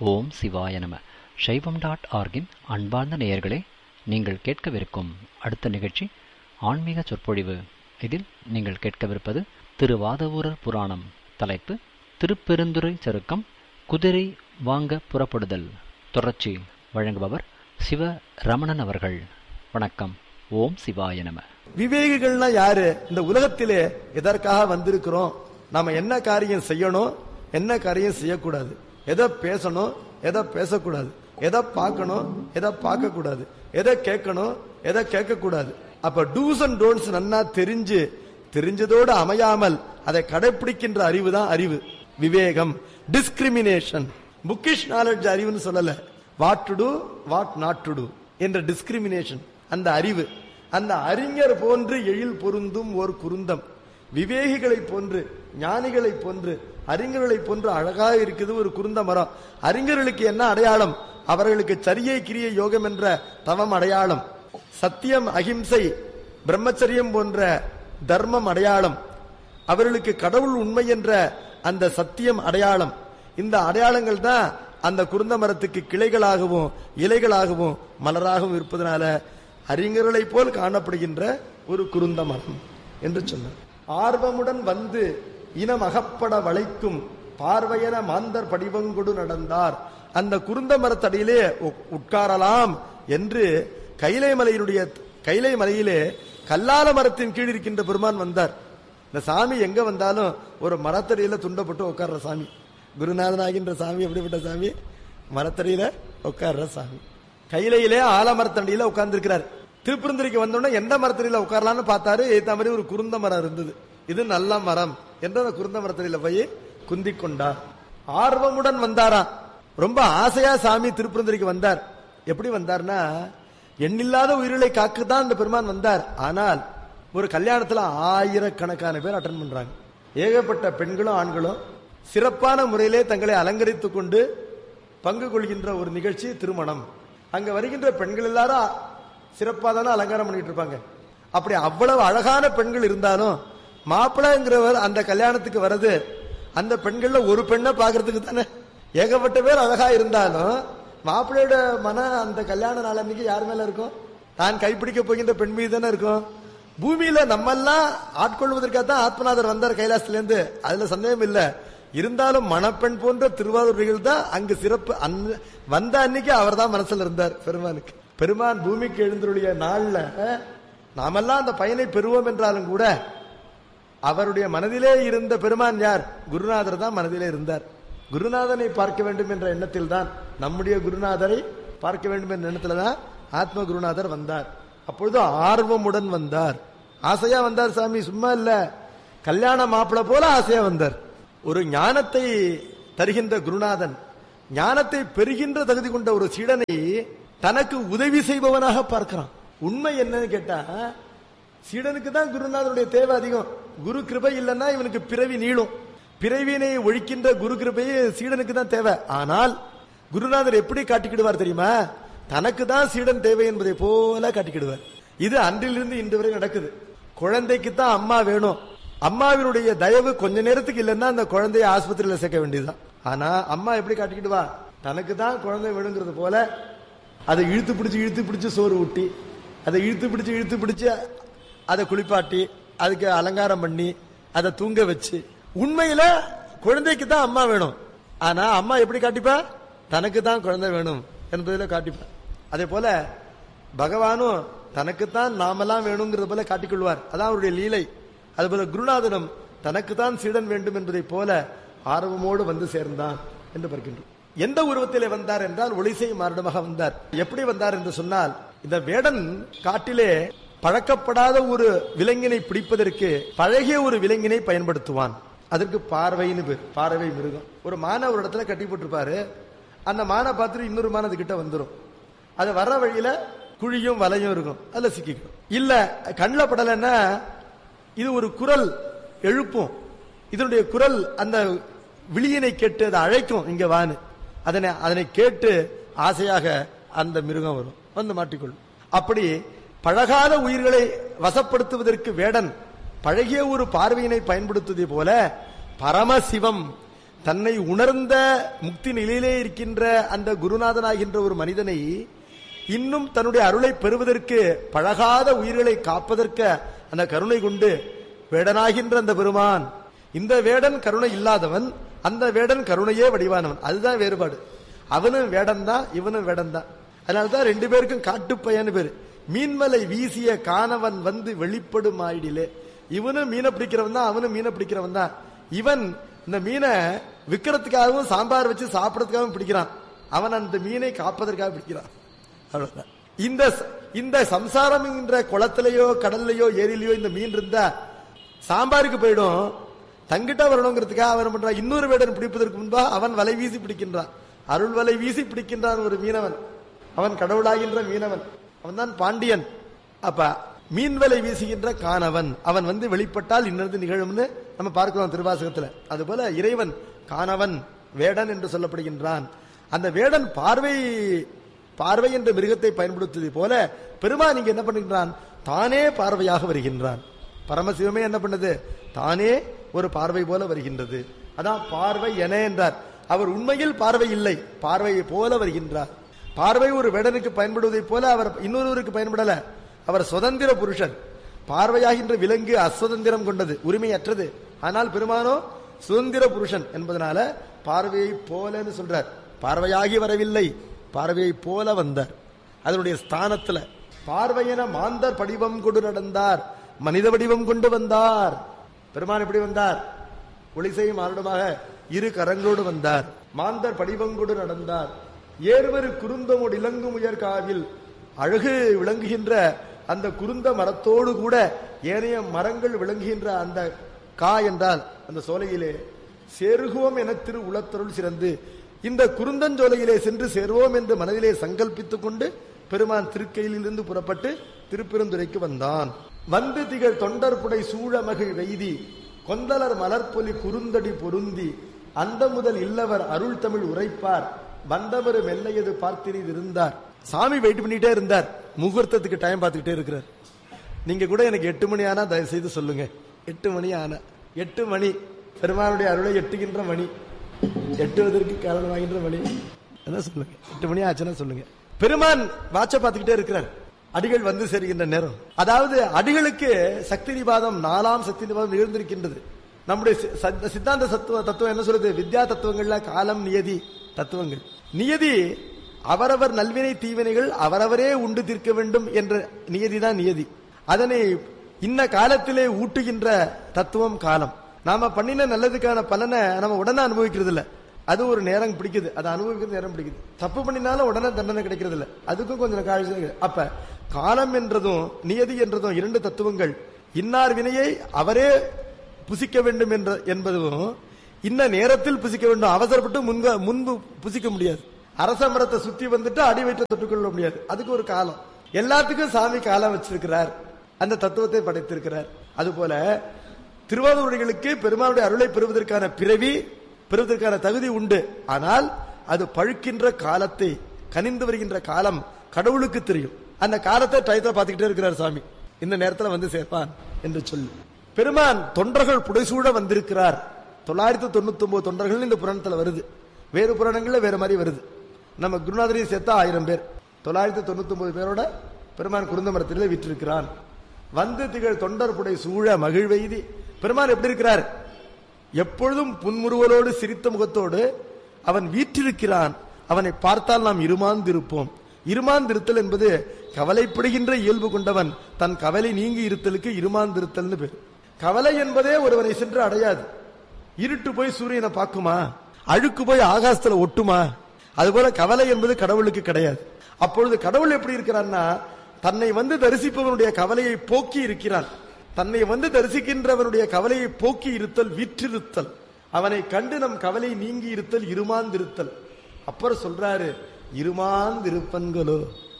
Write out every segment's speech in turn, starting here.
ஓம் சிவாய நம சைவம் டாட் ஆர்கின் அன்பார்ந்த நேயர்களே நீங்கள் கேட்கவிருக்கும் அடுத்த நிகழ்ச்சி ஆன்மீக சொற்பொழிவு இதில் நீங்கள் கேட்கவிருப்பது திருவாதவூரர் புராணம் தலைப்பு திருப்பெருந்துறை சருக்கம் குதிரை வாங்க புறப்படுதல் தொடர்ச்சி வழங்குபவர் சிவ ரமணன் அவர்கள் வணக்கம் ஓம் சிவாய நம விவேகிகள்னா யாரு இந்த உலகத்திலே எதற்காக வந்திருக்கிறோம் நாம என்ன காரியம் செய்யணும் என்ன காரியம் செய்யக்கூடாது எதை பேசணும் எதை பேசக்கூடாது எதை பார்க்கணும் எதை பார்க்க கூடாது எதை கேட்கணும் எதை கேட்க கூடாது அப்ப டூஸ் அண்ட் டோன்ஸ் நன்னா தெரிஞ்சு தெரிஞ்சதோடு அமையாமல் அதை கடைபிடிக்கின்ற அறிவு தான் அறிவு விவேகம் டிஸ்கிரிமினேஷன் புக்கிஷ் நாலேஜ் அறிவுன்னு சொல்லல what to do what not to do என்ற டிஸ்கிரிமினேஷன் அந்த அறிவு அந்த அறிஞர் போன்று எழில் பொருந்தும் ஒரு குருந்தம் விவேகிகளை போன்று ஞானிகளை போன்று அறிஞர்களை போன்று அழகாக இருக்குது ஒரு குருந்த மரம் அறிஞர்களுக்கு என்ன அடையாளம் அவர்களுக்கு சரியை கிரிய யோகம் என்ற தவம் அடையாளம் சத்தியம் அகிம்சை பிரம்மச்சரியம் போன்ற தர்மம் அடையாளம் அவர்களுக்கு கடவுள் உண்மை என்ற அந்த சத்தியம் அடையாளம் இந்த அடையாளங்கள் தான் அந்த குருந்த மரத்துக்கு கிளைகளாகவும் இலைகளாகவும் மலராகவும் இருப்பதனால அறிஞர்களைப் போல் காணப்படுகின்ற ஒரு குருந்த மரம் என்று சொன்னார் ஆர்வமுடன் வந்து இனம் அகப்பட வளைக்கும் பார்வையன மாந்தர் படிவங்கொடு நடந்தார் அந்த குருந்த மரத்தடியிலே உ- உட்காரலாம் என்று கைலை மலையினுடைய கைலை மலையிலே கல்லால மரத்தின் கீழ் இருக்கின்ற பெருமான் வந்தார் இந்த சாமி எங்க வந்தாலும் ஒரு மரத்தடியில துண்டப்பட்டு உட்கார்ற சாமி குருநாதனாகின்ற சாமி எப்படிப்பட்ட சாமி மரத்தடியில உட்கார்ற சாமி கையிலையிலே ஆலமரத்தடியில உட்கார்ந்திருக்கிறார் திருப்பெருந்துறைக்கு வந்தோடனே எந்த மரத்தடியில உட்காரலாம்னு பார்த்தாரு ஏத்த மாதிரி ஒரு குருந்த மரம் இருந்தது இது நல்ல மரம் என்று அந்த குருந்த மரத்தடியில போய் குந்திக் கொண்டார் ஆர்வமுடன் வந்தாராம் ரொம்ப ஆசையா சாமி திருப்பெருந்துறைக்கு வந்தார் எப்படி வந்தார்னா எண்ணில்லாத உயிர்களை காக்கத்தான் இந்த பெருமான் வந்தார் ஆனால் ஒரு கல்யாணத்துல ஆயிரக்கணக்கான பேர் அட்டன் பண்றாங்க ஏகப்பட்ட பெண்களும் ஆண்களும் சிறப்பான முறையிலே தங்களை அலங்கரித்துக் கொண்டு பங்கு கொள்கின்ற ஒரு நிகழ்ச்சி திருமணம் அங்க வருகின்ற பெண்கள் எல்லாரும் சிறப்பாக தானே அலங்காரம் பண்ணிட்டு இருப்பாங்க அப்படி அவ்வளவு அழகான பெண்கள் இருந்தாலும் மாப்பிள்ளைங்கிறவர் அந்த கல்யாணத்துக்கு வர்றது அந்த பெண்கள்ல ஒரு பெண்ணை பாக்குறதுக்கு தானே ஏகப்பட்ட பேர் அழகா இருந்தாலும் மாப்பிள்ளையோட மன அந்த கல்யாண நாள் அன்னைக்கு யார் மேல இருக்கும் தான் கைப்பிடிக்க போகின்ற பெண் மீது தானே இருக்கும் பூமியில நம்மெல்லாம் ஆட்கொள்வதற்காக தான் ஆத்மநாதர் வந்தார் கைலாசத்துல இருந்து அதுல சந்தேகம் இல்ல இருந்தாலும் மணப்பெண் போன்ற திருவாரூர்கள் தான் அங்கு சிறப்பு அந்த வந்த அன்னைக்கு அவர் தான் மனசுல இருந்தார் பெருமானுக்கு பெருமான் பூமிக்கு எழுந்தருடைய நாள்ல நாமெல்லாம் அந்த பயனை பெறுவோம் என்றாலும் கூட அவருடைய மனதிலே இருந்த பெருமான் யார் குருநாதர் தான் மனதிலே இருந்தார் குருநாதனை பார்க்க வேண்டும் என்ற எண்ணத்தில் தான் நம்முடைய குருநாதரை பார்க்க வேண்டும் என்ற எண்ணத்துல தான் ஆத்ம குருநாதர் வந்தார் அப்பொழுது ஆர்வமுடன் வந்தார் ஆசையா வந்தார் சாமி சும்மா இல்ல கல்யாண மாப்பிளை போல ஆசையா வந்தார் ஒரு ஞானத்தை தருகின்ற குருநாதன் ஞானத்தை பெறுகின்ற தகுதி கொண்ட ஒரு சீடனை தனக்கு உதவி செய்பவனாக பார்க்கிறான் உண்மை என்னன்னு கேட்டா சீடனுக்கு தான் குருநாதனுடைய தேவை அதிகம் குரு கிருபை இல்லைன்னா இவனுக்கு பிறவி நீளும் பிறவினை ஒழிக்கின்ற குரு கிருபையே சீடனுக்கு தான் தேவை ஆனால் குருநாதர் எப்படி காட்டிக்கிடுவார் தெரியுமா தனக்கு தான் சீடன் தேவை என்பதை போல காட்டிக்கிடுவார் இது அன்றிலிருந்து இன்று வரை நடக்குது குழந்தைக்கு தான் அம்மா வேணும் அம்மாவினுடைய தயவு கொஞ்ச நேரத்துக்கு இல்லைன்னா அந்த குழந்தைய ஆஸ்பத்திரியில சேர்க்க வேண்டியதுதான் ஆனா அம்மா எப்படி காட்டிக்கிடுவா தனக்கு தான் குழந்தை வேணுங்கிறது போல அதை இழுத்து பிடிச்சு இழுத்து பிடிச்சு சோறு ஊட்டி அதை இழுத்து பிடிச்சு இழுத்து பிடிச்சு அதை குளிப்பாட்டி அதுக்கு அலங்காரம் பண்ணி அதை தூங்க வச்சு உண்மையில குழந்தைக்கு தான் அம்மா வேணும் ஆனா அம்மா எப்படி காட்டிப்பா தனக்கு தான் குழந்தை வேணும் என்பதில காட்டிப்பா அதே போல பகவானும் தனக்குத்தான் நாமெல்லாம் வேணுங்கிறது போல காட்டிக்கொள்வார் அதான் அவருடைய லீலை அதுபோல குருநாதனும் தனக்குத்தான் சீடன் வேண்டும் என்பதை போல ஆர்வமோடு வந்து சேர்ந்தான் என்று பார்க்கின்றோம் எந்த உருவத்திலே வந்தார் என்றால் ஒளிசை மாறிடமாக வந்தார் எப்படி வந்தார் என்று சொன்னால் இந்த வேடன் காட்டிலே பழக்கப்படாத ஒரு விலங்கினை பிடிப்பதற்கு பழகிய ஒரு விலங்கினை பயன்படுத்துவான் அதற்கு பார்வைன்னு பேர் பார்வை மிருகம் ஒரு மானை ஒரு இடத்துல கட்டி போட்டிருப்பாரு அந்த மானை பார்த்துட்டு இன்னொரு மானை கிட்ட வந்துடும் அது வர்ற வழியில குழியும் வலையும் இருக்கும் அதுல சிக்கிக்கும் இல்ல கண்ணில் படலைன்னா இது ஒரு குரல் எழுப்பும் இதனுடைய குரல் அந்த விழியினை கேட்டு அதை அழைக்கும் இங்க வான்னு அதனை அதனை கேட்டு ஆசையாக அந்த மிருகம் வரும் வந்து மாட்டிக்கொள்ளும் அப்படி பழகாத உயிர்களை வசப்படுத்துவதற்கு வேடன் பழகிய ஒரு பார்வையினை பயன்படுத்துவதை போல பரமசிவம் தன்னை உணர்ந்த முக்தி நிலையிலே இருக்கின்ற அந்த குருநாதனாகின்ற ஒரு மனிதனை இன்னும் தன்னுடைய அருளை பெறுவதற்கு பழகாத உயிர்களை காப்பதற்கு அந்த கருணை கொண்டு வேடனாகின்ற அந்த பெருமான் இந்த வேடன் கருணை இல்லாதவன் அந்த வேடன் கருணையே வடிவானவன் அதுதான் வேறுபாடு அவனும் வேடன் தான் இவனும் வேடன் தான் அதனாலதான் ரெண்டு பேருக்கும் காட்டுப்பையன்னு பேரு மீன்மலை வீசிய காணவன் வந்து வெளிப்படும் ஆயிடிலே இவனும் மீனை பிடிக்கிறவன் தான் அவனும் மீனை பிடிக்கிறவன் தான் இவன் இந்த மீனை விற்கிறதுக்காகவும் சாம்பார் வச்சு சாப்பிடறதுக்காகவும் பிடிக்கிறான் அவன் அந்த மீனை காப்பதற்காக பிடிக்கிறான் அவ்வளவுதான் இந்த இந்த சம்சாரம் என்ற குளத்திலேயோ கடல்லையோ ஏரியிலையோ இந்த மீன் இருந்தா சாம்பாருக்கு போயிடும் தங்கிட்ட வரணுங்கிறதுக்காக அவன் பண்றான் இன்னொரு வேடன் பிடிப்பதற்கு முன்பா அவன் வலை வீசி பிடிக்கின்றான் அருள் வலை வீசி பிடிக்கின்றான் ஒரு மீனவன் அவன் கடவுளாகின்ற மீனவன் அவன் தான் பாண்டியன் அப்ப மீன் வலை வீசுகின்ற காணவன் அவன் வந்து வெளிப்பட்டால் இன்னது நிகழும்னு நம்ம பார்க்கிறோம் திருவாசகத்துல அதுபோல இறைவன் காணவன் வேடன் என்று சொல்லப்படுகின்றான் அந்த வேடன் பார்வை பார்வை என்ற மிருகத்தை பயன்படுத்துவதை போல பெருமான் இங்க என்ன பண்ணுகின்றான் தானே பார்வையாக வருகின்றான் பரமசிவமே என்ன பண்ணது தானே ஒரு பார்வை போல வருகின்றது அதான் பார்வை என என்றார் அவர் உண்மையில் பார்வை இல்லை பார்வையை போல வருகின்றார் பார்வை ஒரு வேடனுக்கு பயன்படுவதை போல அவர் இன்னொருவருக்கு பயன்படல அவர் சுதந்திர புருஷன் பார்வையாகின்ற விலங்கு அசுதந்திரம் கொண்டது உரிமையற்றது ஆனால் பெருமானோ சுதந்திர புருஷன் என்பதனால பார்வையை போலன்னு சொல்றார் பார்வையாகி வரவில்லை பார்வையை போல வந்தார் அதனுடைய ஸ்தானத்துல பார்வையென மாந்தர் படிவம் கொண்டு நடந்தார் மனித வடிவம் கொண்டு வந்தார் பெருமான் எப்படி வந்தார் ஒளிசையும் மாறுடமாக இரு கரங்களோடு வந்தார் மாந்தர் படிவம் கொண்டு நடந்தார் ஏர்வரு குருந்தமோடு இலங்கும் உயர்காவில் அழகு விளங்குகின்ற அந்த குருந்த மரத்தோடு கூட ஏனைய மரங்கள் விளங்குகின்ற அந்த கா என்றால் அந்த சோலையிலே சேருகுவோம் என திரு உளத்தருள் சிறந்து இந்த குருந்தஞ்சோலையிலே சென்று சேருவோம் என்று மனதிலே சங்கல்பித்துக் கொண்டு பெருமான் திருக்கையிலிருந்து புறப்பட்டு திருப்பெருந்துறைக்கு வந்தான் வந்து திகழ் தொண்டர்புடை சூழமகிழ் வெய்தி கொந்தலர் மலர்பொலி குறுந்தடி பொருந்தி அந்த முதல் இல்லவர் அருள் தமிழ் உரைப்பார் வந்தவர் மெல்லையது பார்த்திரிது இருந்தார் சாமி வெயிட் பண்ணிட்டே இருந்தார் முகூர்த்தத்துக்கு டைம் பார்த்துக்கிட்டே இருக்கிறார் நீங்க கூட எனக்கு எட்டு மணி ஆனா தயவு செய்து சொல்லுங்க எட்டு மணி ஆனா எட்டு மணி பெருமானுடைய அருளை எட்டுகின்ற மணி எட்டுவதற்கு காரணமாகின்ற மணி என்ன சொல்லுங்க எட்டு மணி ஆச்சுன்னா சொல்லுங்க பெருமான் வாட்ச பார்த்துக்கிட்டே இருக்கிறார் அடிகள் வந்து சேர்கின்ற நேரம் அதாவது அடிகளுக்கு சக்தி நிபாதம் நாலாம் சக்தி நிபாதம் நிகழ்ந்திருக்கின்றது நம்முடைய சி- சத்- சித்தாந்த தத்துவ தத்துவம் என்ன சொல்லுது வித்யா தத்துவங்கள்ல காலம் நியதி தத்துவங்கள் நியதி அவரவர் நல்வினை தீவினைகள் அவரவரே உண்டு தீர்க்க வேண்டும் என்ற நியதி தான் நியதி அதனை இன்ன காலத்திலே ஊட்டுகின்ற தத்துவம் காலம் நாம பண்ணின நல்லதுக்கான பலனை நம்ம உடனே அனுபவிக்கிறது இல்ல அது ஒரு நேரம் பிடிக்குது அதை அனுபவிக்கிறது நேரம் பிடிக்குது தப்பு பண்ணினாலும் உடனே தண்டனை கிடைக்கிறது இல்ல அதுக்கும் கொஞ்சம் காலம் அப்ப காலம் என்றதும் நியதி என்றதும் இரண்டு தத்துவங்கள் இன்னார் வினையை அவரே புசிக்க வேண்டும் என்ற என்பதும் இன்ன நேரத்தில் புசிக்க வேண்டும் அவசரப்பட்டு முன்பு முன்பு புசிக்க முடியாது அரச மரத்தை சுத்தி வந்துட்டு அடி வயிற்றை தொட்டுக்கொள்ள முடியாது அதுக்கு ஒரு காலம் எல்லாத்துக்கும் சாமி காலம் வச்சிருக்கிறார் அந்த தத்துவத்தை படைத்திருக்கிறார் அதுபோல திருவாரூரிகளுக்கு பெருமாளுடைய அருளை பெறுவதற்கான பிறவி பெறுவதற்கான தகுதி உண்டு ஆனால் அது பழுக்கின்ற காலத்தை கனிந்து வருகின்ற காலம் கடவுளுக்கு தெரியும் அந்த காலத்தை டயத்தை பார்த்துக்கிட்டே இருக்கிறார் சாமி இந்த நேரத்துல வந்து சேர்ப்பான் என்று சொல்லி பெருமான் தொண்டர்கள் புடைசூழ வந்திருக்கிறார் தொள்ளாயிரத்தி தொண்ணூத்தி ஒன்பது தொண்டர்கள் இந்த புராணத்துல வருது வேறு புராணங்கள்ல வேற மாதிரி வருது நம்ம குருநாதரையும் சேர்த்தா ஆயிரம் பேர் தொள்ளாயிரத்தி தொண்ணூத்தி ஒன்பது பேரோட பெருமான் குருந்த மரத்திலே விற்றிருக்கிறான் வந்து திகழ் தொண்டர் புடை சூழ மகிழ்வெய்தி பெருமான் எப்படி இருக்கிறார் எப்பொழுதும் புன்முறுவலோடு சிரித்த முகத்தோடு அவன் வீற்றிருக்கிறான் அவனை பார்த்தால் நாம் இருமாந்திருப்போம் இருமாந்திருத்தல் என்பது கவலைப்படுகின்ற இயல்பு கொண்டவன் தன் கவலை நீங்கி இருத்தலுக்கு இருமாந்திருத்தல்னு பேர் கவலை என்பதே ஒருவனை சென்று அடையாது இருட்டு போய் சூரியனை பார்க்குமா அழுக்கு போய் ஆகாசத்துல ஒட்டுமா அதுபோல கவலை என்பது கடவுளுக்கு கிடையாது அப்பொழுது கடவுள் எப்படி இருக்கிறான்னா தன்னை வந்து தரிசிப்பவனுடைய கவலையை போக்கி இருக்கிறான் தன்னை வந்து தரிசிக்கின்றவனுடைய கவலையை போக்கி இருத்தல் விற்றிருத்தல் அவனை கண்டு நம் கவலை நீங்கி இருத்தல் இருமாந்திருத்தல் அப்புறம் சொல்றாரு இருமாந்திருப்பன்களோ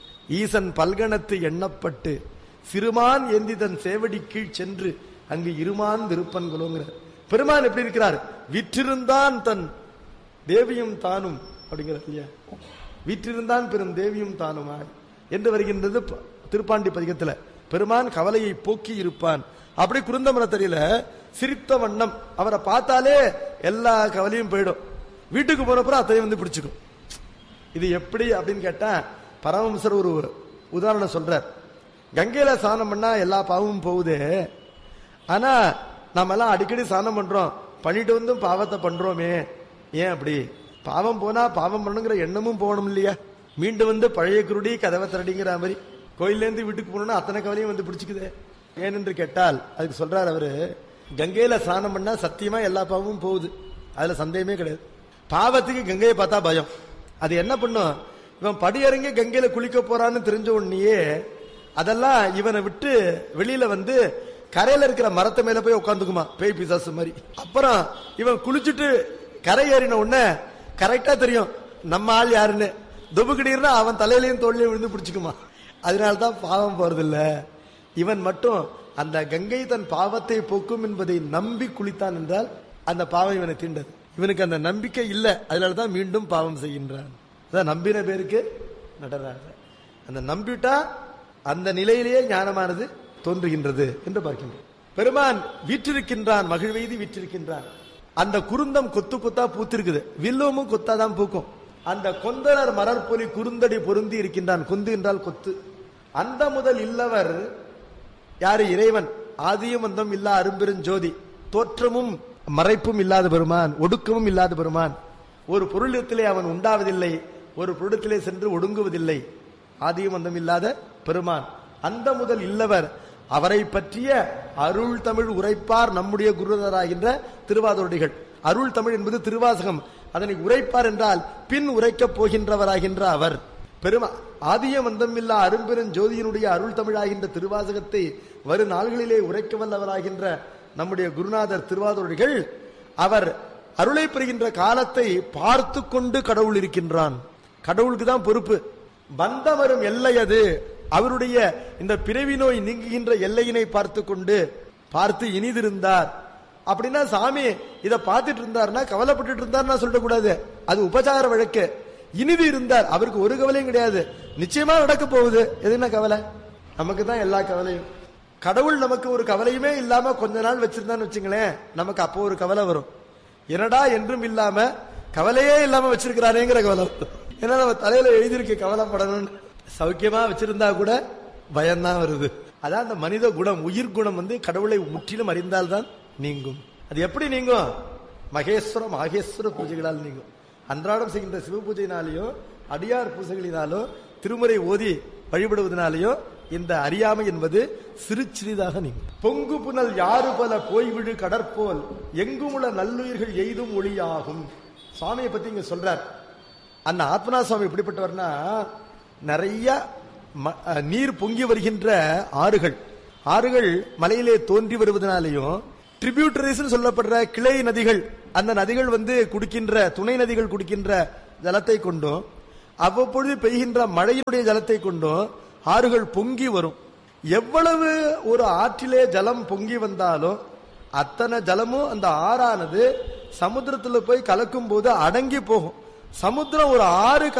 ஈசன் பல்கணத்து எண்ணப்பட்டு சிறுமான் ஏந்தி தன் சேவடி கீழ் சென்று அங்கு இருமாந்திருப்பன்களோங்கிறார் பெருமான் எப்படி இருக்கிறார் விற்றிருந்தான் தன் தேவியும் தானும் அப்படிங்கிறார் இல்லையா வீற்றிருந்தான் பெரும் தேவியும் தானுமாய் என்று வருகின்றது ப- திருப்பாண்டி பதிகத்துல பெருமான் கவலையை போக்கி இருப்பான் அப்படி குருந்த மரத்தடியில சிரித்த வண்ணம் அவரை பார்த்தாலே எல்லா கவலையும் போயிடும் வீட்டுக்கு போறப்பறம் அத்தையும் வந்து பிடிச்சுக்கும் இது எப்படி அப்படின்னு கேட்டா பரமஹம்சர் ஒரு உதாரணம் சொல்றார் கங்கையில ஸ்நானம் பண்ணா எல்லா பாவமும் போகுது ஆனா நாம எல்லாம் அடிக்கடி ஸ்நானம் பண்றோம் பண்ணிட்டு வந்தும் பாவத்தை பண்றோமே ஏன் அப்படி பாவம் போனா பாவம் பண்ணுங்கிற எண்ணமும் போகணும் இல்லையா மீண்டும் வந்து பழைய குருடி கதவை திரடிங்கிற மாதிரி கோயில்ல இருந்து வீட்டுக்கு போகணும்னா அத்தனை கவலையும் வந்து பிடிச்சுக்குது ஏனென்று கேட்டால் அதுக்கு சொல்றாரு அவரு கங்கையில ஸ்நானம் பண்ணா சத்தியமா எல்லா பாவமும் போகுது அதுல சந்தேகமே கிடையாது பாவத்துக்கு கங்கையை பார்த்தா பயம் அது என்ன பண்ணும் இவன் படியறங்கி கங்கையில குளிக்க போறான்னு தெரிஞ்ச உடனேயே அதெல்லாம் இவனை விட்டு வெளியில வந்து கரையில இருக்கிற மரத்து மேல போய் உட்காந்துக்குமா பேய் பிசாசு மாதிரி அப்புறம் இவன் குளிச்சுட்டு கரை ஏறின உடனே கரெக்டா தெரியும் நம்ம ஆள் யாருன்னு துபுக்கிடீர்னா அவன் தலையிலையும் தோல்லையும் விழுந்து பிடிச்சுக்குமா அதனால்தான் பாவம் போறதில்ல இவன் மட்டும் அந்த கங்கை தன் பாவத்தை போக்கும் என்பதை நம்பி குளித்தான் என்றால் அந்த பாவம் இவனை தீண்டது இவனுக்கு அந்த நம்பிக்கை இல்லை அதனாலதான் மீண்டும் பாவம் செய்கின்றான் அதான் நம்பின பேருக்கு நடராஜ அந்த நம்பிட்டா அந்த நிலையிலேயே ஞானமானது தோன்றுகின்றது என்று பார்க்கின்றோம் பெருமான் வீற்றிருக்கின்றான் மகிழ்வெய்தி வீற்றிருக்கின்றான் அந்த குருந்தம் கொத்து கொத்தா பூத்திருக்குது வில்லுவமும் கொத்தாதான் பூக்கும் அந்த கொந்தனர் மலர்பொலி குறுந்தடி பொருந்தி இருக்கின்றான் கொந்து என்றால் கொத்து அந்த முதல் இல்லவர் யாரு இறைவன் ஆதியும் அந்தம் இல்லா அரும்பெருஞ்சோதி தோற்றமும் மறைப்பும் இல்லாத பெருமான் ஒடுக்கமும் இல்லாத பெருமான் ஒரு பொருளத்திலே அவன் உண்டாவதில்லை ஒரு பொருளத்திலே சென்று ஒடுங்குவதில்லை ஆதியும் அந்தம் இல்லாத பெருமான் அந்த முதல் இல்லவர் அவரை பற்றிய அருள் தமிழ் உரைப்பார் நம்முடைய குருதராகின்ற திருவாதோடிகள் அருள் தமிழ் என்பது திருவாசகம் அதனை உரைப்பார் என்றால் பின் உரைக்கப் போகின்றவராகின்ற அவர் பெருமா ஆதிய மந்தமில்லா அரும்பெரும் ஜோதியினுடைய அருள் தமிழாகின்ற திருவாசகத்தை வரும் நாள்களிலே உரைக்க வல்லவராகின்ற நம்முடைய குருநாதர் திருவாதோடிகள் அவர் அருளை பெறுகின்ற காலத்தை பார்த்து கொண்டு கடவுள் இருக்கின்றான் கடவுளுக்கு தான் பொறுப்பு வந்த வரும் எல்லை அது அவருடைய இந்த பிறவி நோய் நீங்குகின்ற எல்லையினை பார்த்து கொண்டு பார்த்து இனிதிருந்தார் அப்படின்னா சாமி இத பார்த்துட்டு இருந்தாருன்னா கவலைப்பட்டுட்டு இருந்தாருன்னா சொல்லக்கூடாது அது உபச்சார வழக்கு இனிது இருந்தார் அவருக்கு ஒரு கவலையும் கிடையாது நிச்சயமா நடக்க போகுது எது என்ன கவலை நமக்கு தான் எல்லா கவலையும் கடவுள் நமக்கு ஒரு கவலையுமே இல்லாம கொஞ்ச நாள் வச்சிருந்தான்னு வச்சுங்களேன் நமக்கு அப்போ ஒரு கவலை வரும் என்னடா என்றும் இல்லாம கவலையே இல்லாம வச்சிருக்கிறாரேங்கிற கவலை வரும். ஏன்னா நம்ம தலையில எழுதியிருக்க கவலைப்படணும்னு சௌக்கியமா வச்சிருந்தா கூட பயம்தான் வருது அதான் அந்த மனித குணம் உயிர் குணம் வந்து கடவுளை முற்றிலும் அறிந்தால்தான் நீங்கும் அது எப்படி நீங்கும் மகேஸ்வர மாகேஸ்வர பூஜைகளால் நீங்கும் அன்றாடம் செய்கின்ற சிவ பூஜையினாலேயோ அடியார் பூஜைகளினாலோ திருமுறை ஓதி வழிபடுவதனாலேயோ இந்த அறியாமை என்பது சிறு சிறிதாக நீங்கும் பொங்கு புனல் யாரு பல போய்விடு கடற்போல் எங்குமுள்ள நல்லுயிர்கள் எய்தும் ஒளியாகும் சுவாமியை பத்தி இங்க சொல்றார் அந்த ஆத்மனா சுவாமி எப்படிப்பட்டவர்னா நிறைய ம- அஹ் நீர் பொங்கி வருகின்ற ஆறுகள் ஆறுகள் மலையிலே தோன்றி வருவதனாலேயும் ட்ரிபியூட்டரிஸ் சொல்லப்படுற கிளை நதிகள் அந்த நதிகள் வந்து குடிக்கின்ற துணை நதிகள் குடிக்கின்ற ஜலத்தை கொண்டும் அவ்வப்பொழுது பெய்கின்ற மழையினுடைய ஜலத்தை கொண்டும் ஆறுகள் பொங்கி வரும் எவ்வளவு ஒரு ஆற்றிலே ஜலம் பொங்கி வந்தாலும் அத்தனை ஜலமும் அந்த ஆறானது சமுத்திரத்துல போய் கலக்கும் போது அடங்கி போகும் சமுத்திரம் ஒரு ஆறு